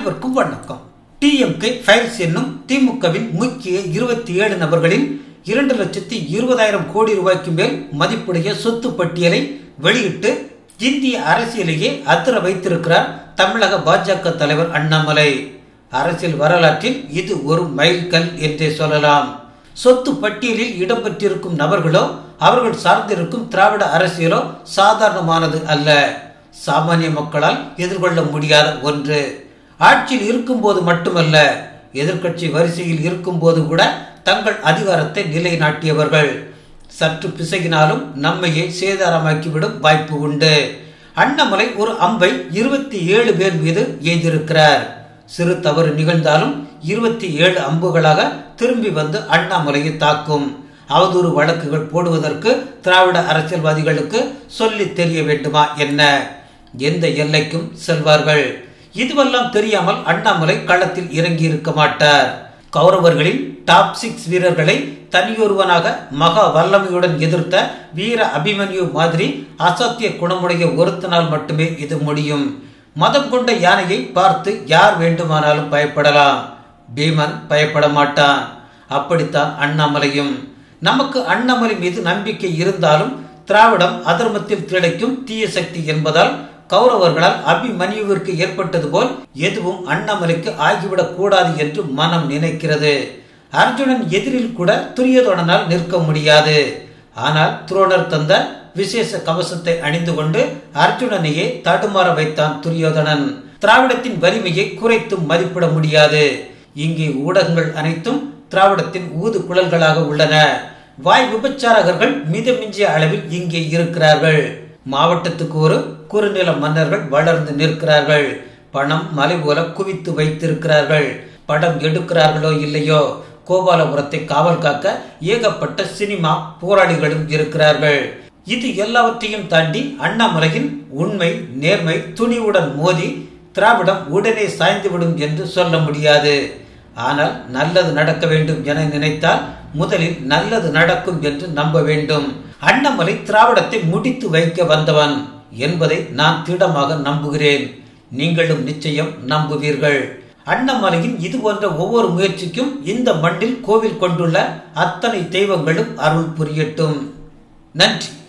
அனைவருக்கும் வணக்கம் DMK files என்னும் திமுகவின் முக்கிய இருபத்தி ஏழு நபர்களின் இரண்டு லட்சத்தி இருபதாயிரம் கோடி ரூபாய்க்கு மேல் மதிப்புடைய சொத்து பட்டியலை வெளியிட்டு இந்திய அரசியலையே அதிர வைத்திருக்கிறார் தமிழக பாஜக தலைவர் அண்ணாமலை அரசியல் வரலாற்றில் இது ஒரு மைல்கல் என்றே சொல்லலாம் சொத்து பட்டியலில் இடம்பெற்றிருக்கும் நபர்களோ அவர்கள் சார்ந்திருக்கும் திராவிட அரசியலோ சாதாரணமானது அல்ல சாமானிய மக்களால் எதிர்கொள்ள முடியாத ஒன்று ஆட்சியில் இருக்கும்போது மட்டுமல்ல எதிர்க்கட்சி வரிசையில் இருக்கும்போது கூட தங்கள் அதிகாரத்தை நிலைநாட்டியவர்கள் சற்று பிசகினாலும் நம்மையே சேதாரமாக்கிவிடும் வாய்ப்பு உண்டு அண்ணாமலை ஒரு அம்பை இருபத்தி ஏழு பேர் மீது எய்திருக்கிறார் சிறு தவறு நிகழ்ந்தாலும் இருபத்தி ஏழு அம்புகளாக திரும்பி வந்து அண்ணாமலையை தாக்கும் அவதூறு வழக்குகள் போடுவதற்கு திராவிட அரசியல்வாதிகளுக்கு சொல்லி தெரிய வேண்டுமா என்ன எந்த எல்லைக்கும் செல்வார்கள் இதுவெல்லாம் தெரியாமல் அண்ணாமலை களத்தில் இறங்கி இருக்க மாட்டார் கௌரவர்களின் டாப் சிக்ஸ் வீரர்களை தனியொருவனாக மகா வல்லமையுடன் எதிர்த்த வீர அபிமன்யு மாதிரி அசத்திய குணமுடைய ஒருத்தனால் மட்டுமே இது முடியும் மதம் கொண்ட யானையை பார்த்து யார் வேண்டுமானாலும் பயப்படலாம் பீமன் பயப்பட மாட்டான் அப்படித்தான் அண்ணாமலையும் நமக்கு அண்ணாமலை மீது நம்பிக்கை இருந்தாலும் திராவிடம் அதர்மத்தில் திளைக்கும் தீய சக்தி என்பதால் கௌரவர்களால் அபிமன்யுவிற்கு ஏற்பட்டது போல் எதுவும் அண்ணாமலைக்கு ஆகிவிடக் கூடாது என்று மனம் நினைக்கிறது அர்ஜுனன் எதிரில் கூட துரியதோடனால் நிற்க முடியாது ஆனால் துரோணர் தந்த விசேஷ கவசத்தை அணிந்து கொண்டு அர்ஜுனனையே தடுமாற வைத்தான் துரியோதனன் திராவிடத்தின் வலிமையை குறைத்து மதிப்பிட முடியாது இங்கே ஊடகங்கள் அனைத்தும் திராவிடத்தின் ஊது குழல்களாக உள்ளன வாய் விபச்சாரகர்கள் மிதமிஞ்சிய அளவில் இங்கே இருக்கிறார்கள் மாவட்டத்துக்கு ஒரு குறுநில மன்னர்கள் வளர்ந்து நிற்கிறார்கள் பணம் மலை போல குவித்து வைத்திருக்கிறார்கள் படம் எடுக்கிறார்களோ இல்லையோ கோபாலபுரத்தை காவல் காக்க ஏகப்பட்ட சினிமா போராளிகளும் இருக்கிறார்கள் இது எல்லாவற்றையும் தாண்டி அண்ணாமலையின் உண்மை நேர்மை துணிவுடன் மோதி திராவிடம் உடனே சாய்ந்துவிடும் என்று சொல்ல முடியாது ஆனால் நல்லது நடக்க வேண்டும் என நினைத்தால் முதலில் நல்லது நடக்கும் என்று நம்ப வேண்டும் அண்ணாமலை திராவிடத்தை முடித்து வைக்க வந்தவன் என்பதை நான் திடமாக நம்புகிறேன் நீங்களும் நிச்சயம் நம்புவீர்கள் அண்ணாமலையின் இது போன்ற ஒவ்வொரு முயற்சிக்கும் இந்த மண்ணில் கோவில் கொண்டுள்ள அத்தனை தெய்வங்களும் அருள் புரியட்டும் நன்றி